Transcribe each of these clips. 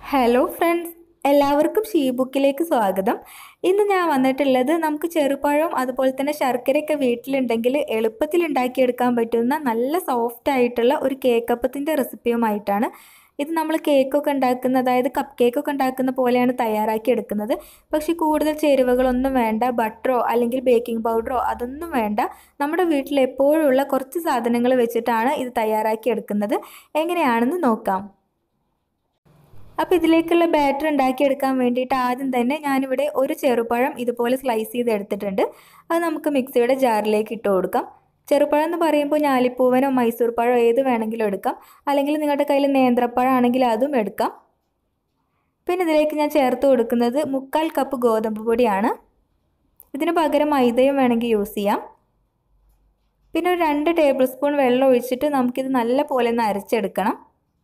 hello friends എല്ലാവർക്കും ഷീ ബുക്കിലേക്ക് സ്വാഗതം ഇന്ന് ഞാൻ വന്നിട്ടുള്ളത് നമുക്ക് ചെറുപഴം അതുപോലെ തന്നെ ശർക്കരയൊക്കെ വീട്ടിലുണ്ടെങ്കിൽ എളുപ്പത്തിൽ ഉണ്ടാക്കിയെടുക്കാൻ പറ്റുന്ന നല്ല സോഫ്റ്റ് ആയിട്ടുള്ള ഒരു കേക്കപ്പത്തിൻ്റെ റെസിപ്പിയുമായിട്ടാണ് ഇത് നമ്മൾ കേക്കൊക്കെ ഉണ്ടാക്കുന്ന അതായത് കപ്പ് കേക്കൊക്കെ ഉണ്ടാക്കുന്ന പോലെയാണ് തയ്യാറാക്കി എടുക്കുന്നത് പക്ഷേ കൂടുതൽ ചേരുവകളൊന്നും വേണ്ട ബട്ടറോ അല്ലെങ്കിൽ ബേക്കിംഗ് പൗഡറോ അതൊന്നും വേണ്ട നമ്മുടെ വീട്ടിൽ എപ്പോഴുള്ള കുറച്ച് സാധനങ്ങൾ വെച്ചിട്ടാണ് ഇത് തയ്യാറാക്കി എടുക്കുന്നത് എങ്ങനെയാണെന്ന് നോക്കാം അപ്പോൾ ഇതിലേക്കുള്ള ബാറ്റർ ഉണ്ടാക്കിയെടുക്കാൻ വേണ്ടിയിട്ട് ആദ്യം തന്നെ ഞാനിവിടെ ഒരു ചെറുപഴം ഇതുപോലെ സ്ലൈസ് ചെയ്ത് എടുത്തിട്ടുണ്ട് അത് നമുക്ക് മിക്സിയുടെ ജാറിലേക്ക് ഇട്ട് കൊടുക്കാം ചെറുപഴം എന്ന് പറയുമ്പോൾ ഞാലിപ്പൂവനോ മൈസൂർ പഴമോ ഏത് വേണമെങ്കിലും എടുക്കാം അല്ലെങ്കിൽ നിങ്ങളുടെ കയ്യിൽ നേന്ത്രപ്പഴം ആണെങ്കിൽ അതും എടുക്കാം പിന്നെ ഇതിലേക്ക് ഞാൻ ചേർത്ത് കൊടുക്കുന്നത് മുക്കാൽ കപ്പ് ഗോതമ്പ് പൊടിയാണ് ഇതിന് പകരം മൈദയും വേണമെങ്കിൽ യൂസ് ചെയ്യാം പിന്നെ ഒരു രണ്ട് ടേബിൾ സ്പൂൺ വെള്ളം ഒഴിച്ചിട്ട് നമുക്കിത് നല്ല പോലെ ഒന്ന് അരച്ചെടുക്കണം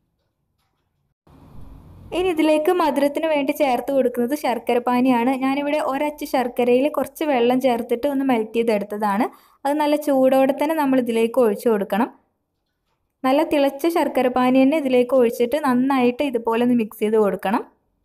ഇനി ഇതിലേക്ക് മധുരത്തിന് വേണ്ടി ചേർത്ത് കൊടുക്കുന്നത് ശർക്കര പാനിയാണ് ഞാനിവിടെ ഒരച്ച് ശർക്കരയിൽ കുറച്ച് വെള്ളം ചേർത്തിട്ട് ഒന്ന് മെൽറ്റ് ചെയ്തെടുത്തതാണ് അത് നല്ല ചൂടോടെ തന്നെ നമ്മൾ ഇതിലേക്ക് ഒഴിച്ചു കൊടുക്കണം നല്ല തിളച്ച ശർക്കര പാനി തന്നെ ഇതിലേക്ക് ഒഴിച്ചിട്ട് നന്നായിട്ട് ഇതുപോലെ ഒന്ന് മിക്സ് ചെയ്ത് കൊടുക്കണം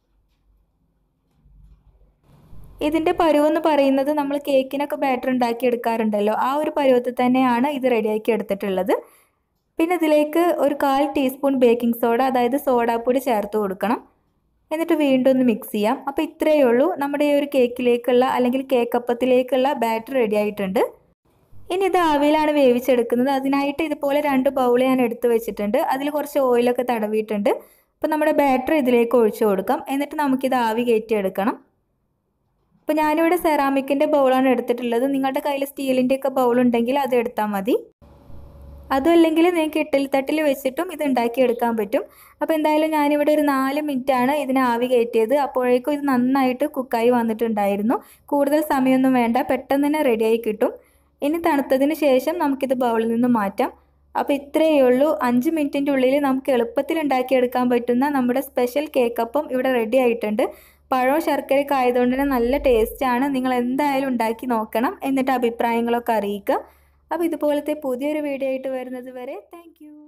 ഇതിൻ്റെ പരുവെന്ന് പറയുന്നത് നമ്മൾ കേക്കിനൊക്കെ ബാറ്റർ ഉണ്ടാക്കി എടുക്കാറുണ്ടല്ലോ ആ ഒരു പരുവത്തിൽ തന്നെയാണ് ഇത് റെഡിയാക്കി എടുത്തിട്ടുള്ളത് പിന്നെ ഇതിലേക്ക് ഒരു കാൽ ടീസ്പൂൺ ബേക്കിംഗ് സോഡ അതായത് സോഡാപ്പൊടി ചേർത്ത് കൊടുക്കണം എന്നിട്ട് വീണ്ടും ഒന്ന് മിക്സ് ചെയ്യാം അപ്പോൾ ഇത്രയേ ഉള്ളൂ നമ്മുടെ ഈ ഒരു കേക്കിലേക്കുള്ള അല്ലെങ്കിൽ കേക്കപ്പത്തിലേക്കുള്ള ബാറ്റർ റെഡി ആയിട്ടുണ്ട് ഇനി ഇത് ആവിയിലാണ് വേവിച്ചെടുക്കുന്നത് അതിനായിട്ട് ഇതുപോലെ രണ്ട് ബൗൾ ഞാൻ എടുത്ത് വെച്ചിട്ടുണ്ട് അതിൽ കുറച്ച് ഓയിലൊക്കെ തടവിയിട്ടുണ്ട് അപ്പോൾ നമ്മുടെ ബാറ്റർ ഇതിലേക്ക് ഒഴിച്ചു കൊടുക്കാം എന്നിട്ട് നമുക്കിത് ആവി കയറ്റിയെടുക്കണം അപ്പോൾ ഞാനിവിടെ സെറാമിക്കിൻ്റെ ബൗളാണ് എടുത്തിട്ടുള്ളത് നിങ്ങളുടെ കയ്യിൽ സ്റ്റീലിൻ്റെ ഒക്കെ ബൗൾ ഉണ്ടെങ്കിൽ അത് എടുത്താൽ മതി അതും അല്ലെങ്കിൽ നിങ്ങൾക്ക് ഇട്ടിൽ തട്ടിൽ വെച്ചിട്ടും ഇത് ഉണ്ടാക്കിയെടുക്കാൻ പറ്റും അപ്പോൾ എന്തായാലും ഞാനിവിടെ ഒരു നാല് മിനിറ്റാണ് ഇതിനെ ആവി കയറ്റിയത് അപ്പോഴേക്കും ഇത് നന്നായിട്ട് കുക്കായി വന്നിട്ടുണ്ടായിരുന്നു കൂടുതൽ സമയമൊന്നും വേണ്ട പെട്ടെന്ന് തന്നെ റെഡിയായി കിട്ടും ഇനി തണുത്തതിന് ശേഷം നമുക്കിത് ബൗളിൽ നിന്ന് മാറ്റാം അപ്പോൾ ഇത്രയേ ഉള്ളൂ അഞ്ച് മിനിറ്റിൻ്റെ ഉള്ളിൽ നമുക്ക് എളുപ്പത്തിൽ ഉണ്ടാക്കിയെടുക്കാൻ പറ്റുന്ന നമ്മുടെ സ്പെഷ്യൽ കേക്കപ്പം ഇവിടെ റെഡി ആയിട്ടുണ്ട് പഴവും ശർക്കരയൊക്കെ ആയതുകൊണ്ട് തന്നെ നല്ല ടേസ്റ്റാണ് നിങ്ങൾ എന്തായാലും ഉണ്ടാക്കി നോക്കണം എന്നിട്ട് അഭിപ്രായങ്ങളൊക്കെ അറിയിക്കുക അപ്പോൾ ഇതുപോലത്തെ പുതിയൊരു വീഡിയോ ആയിട്ട് വരുന്നത് വരെ താങ്ക്